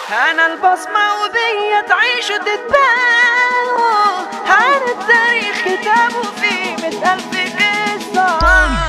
انا البصمة وبيا تعيش وتتباهوا عن التاريخ كتابه فيه مئة ألف قصة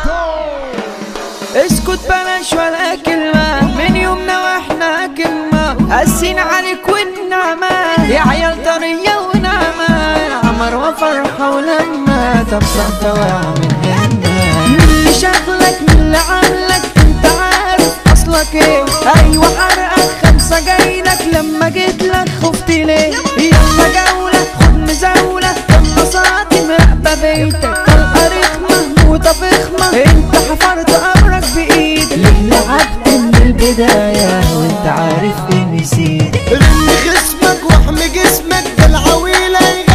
اسكت بلاش ولا كلمة من يومنا واحنا كلمة قاسين عليك والنعمة يا عيال طرية ونعمة عمر وفرحة ولما تبصر دواع من هنا من اللي شغلك من اللي عاملك انت عارف اصلك ايه ايوه حرقك خمسة جايلك لما جيت لك خفت ليه يلا جولة خد مزاولة لما صاعتي مراقبة بيتك طلقة رخمة موتة فخمة انت حفرت قبرك بايدك ليه لعبت من البداية وانت عارف اني نسيت رن خصمك واحمي جسمك ده العويلة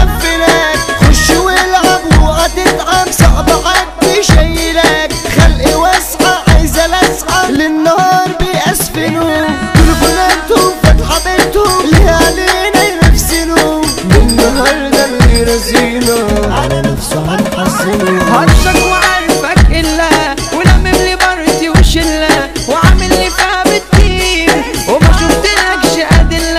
يغفلك خش والعب وهتتعب صعب حد يشيلك خلق واسعة عايزة لسعة للنهار بيأسفلوا تليفوناتهم فاتحة بيتهم ليه علينا ينفسنوا النهاردة اللي رزينه على نفسه هنحصله هرشك وعارفك إلا ولمم لي بارتي وشلة وعامل لي فيها بالتيم وما شفتلكش أدلة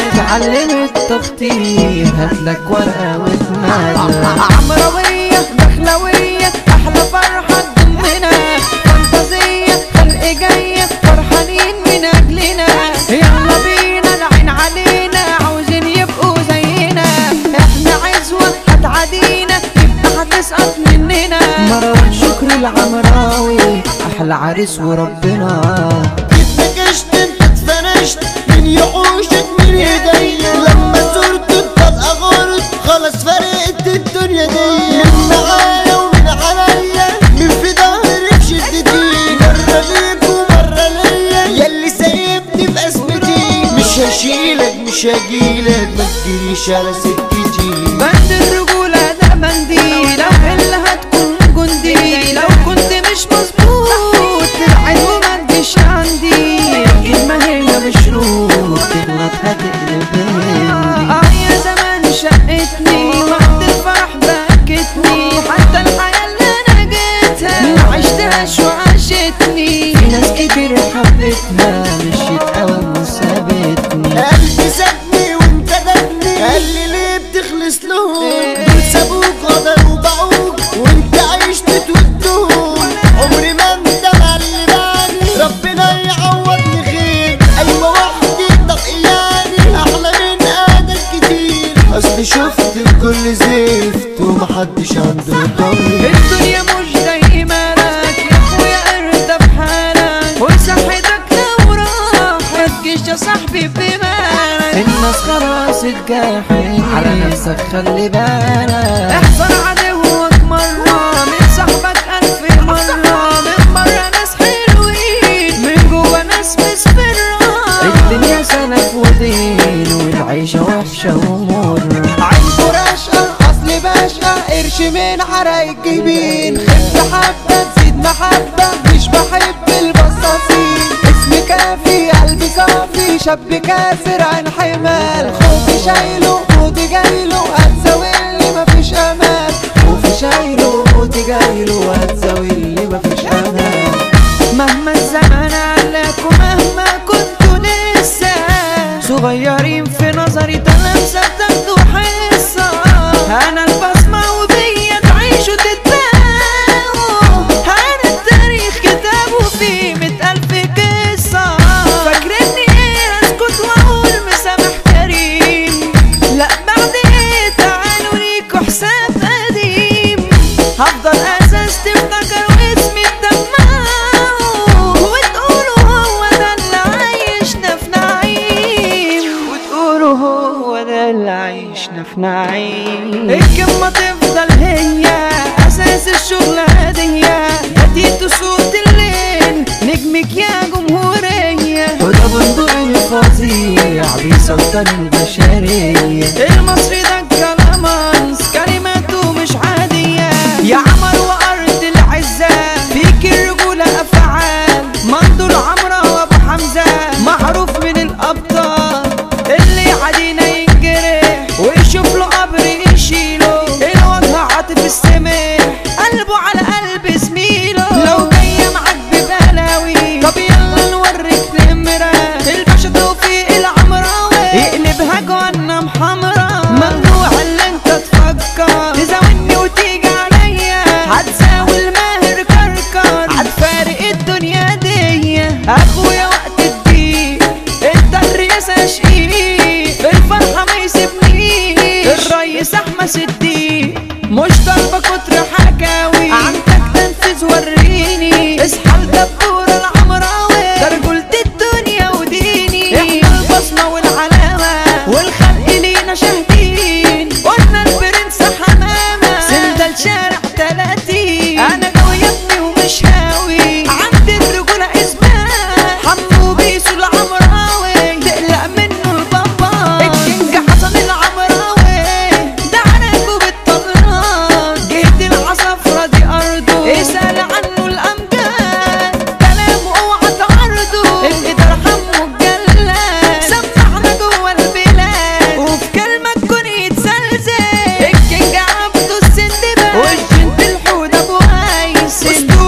اتعلم التخطيط هاتلك ورقة وتمادى عمروية دخلوية أحلى فرحة تضمنا فانتازية خلق جاية فرحانين من أجلنا يلا بينا العين علينا عاوزين يبقوا زينا احنا عزوة هتعادينا يبقى هتسقط مننا مروان شكري العمراوي أحلى عريس وربنا اتنكشت انت اتفنشت من يحوشك من ايديا لما صرت الطلقة غلط خلاص فرقت الدنيا دي من معايا ومن عليا من في ظهري في شدتي مرة ليك ومرة ليا ياللي سايبني في ازمتي مش هشيلك مش هجيلك ما تجيش على سكتي بند الرجولة ده منديل لو اللي هتكون جندي لو كنت مش مظبوط تبعد وما تجيش عندي الكلمة هي بشروط تغلط هتقلب هندي اه يا زمان شقتني وقت الفرح بكتني حتى الحياة اللي انا جيتها ما عشتهاش وعاشتني في ناس كتير حبتها مشيت قوي وسابتني قلبي سابني وانت دبني قال لي ليه بتخلص لهم دول سابوك غدروا وباعوك وانت عشت تودهم عمري ما اندم على اللي بعدي ربنا يعوضني خير ايوه وحدي طقياني احلى من ادم كتير اصل شفت الكل زفت ومحدش عنده ضمير الدنيا مش زي ما لك يا اخويا ارضى بحالك وصحتك لو راحت جيش يا صاحبي بمالك الناس خلاص اتجاحت على نفسك خلي بالك احذر عدوك مرة من صاحبك ألف مرة من مرة ناس حلوين من جوا ناس مسفرة الدنيا سلف ودين والعيشة وحشة ومرة عينكو رشقة اصل باشقة قرش من حرايق جبين خف حبة تزيد محبة مش بحب البصاصين اسمي كافي قلبي صافي شاب كاسر عن حمال خوفي شايله موتي جايله هتزاولي مفيش امان خوفي شايله موتي جايله هتزاولي مفيش امان مهما الزمن علق ومهما كنتوا لسه صغيرين في نظري تلامسة تاخدوا حصة أنا البصمة وبيا تعيشوا تتباهوا أنا التاريخ كتابه فيه مئة ألف قصة فاكرني إيه أسكت وأقول مسامح كريم لا بعد إيه تعالوا ليكوا حساب قديم هفضل أساس تفتكروا اسمي تدمعوا وتقولوا هو ده اللي عايشنا في نعيم وتقولوا هو ده اللي عايشنا في نعيم الكلمة تفضل هي أساس الشغل هدية هديت صوت الليل نجمك يا جمهورية وده بندق الفظيع بيسلطن البشرية المصري ده كلامانس كلماته مش عادية يا عمر وأرض العزة فيك الرجولة أفعال منظور عمرو وأبو حمزة معروف من الأبطال اللي عدينا ينجرح ويشوف له قبر يشيله الوجه عاطف السمح قلبه على قلب زميله لو جاية معاك ببلاوي طب يلا نوريك نمرة الباشا توفيق العمرة العاشقين في الفرحة ما يسيبنيش الريس احمد الدين مش طالبة كتر حكاوي عندك تنفيذ وريني اصحى الدبورة العمراوي ده رجولة الدنيا وديني احنا البصمة والعلامة والخلق لينا شاهدين قلنا البرنس حمامة سندل شارع تلاتين انا جوي يا ابني ومش هاوي عند الرجولة اثبات حمو بيسو العمراوي تقلق منه البابا الكينج حسن العمراوي ده عنقه بالطلران جهد العصفرة دي ارضه اسأل عنه الامجاد كلامه اوعى تعرضه الادارة حمو الجلاد سمعنا جوه البلاد وفي كلمة تكون يتسلسل الكينج عبده السندباد والجنت الحود ابو هيثم اسطورة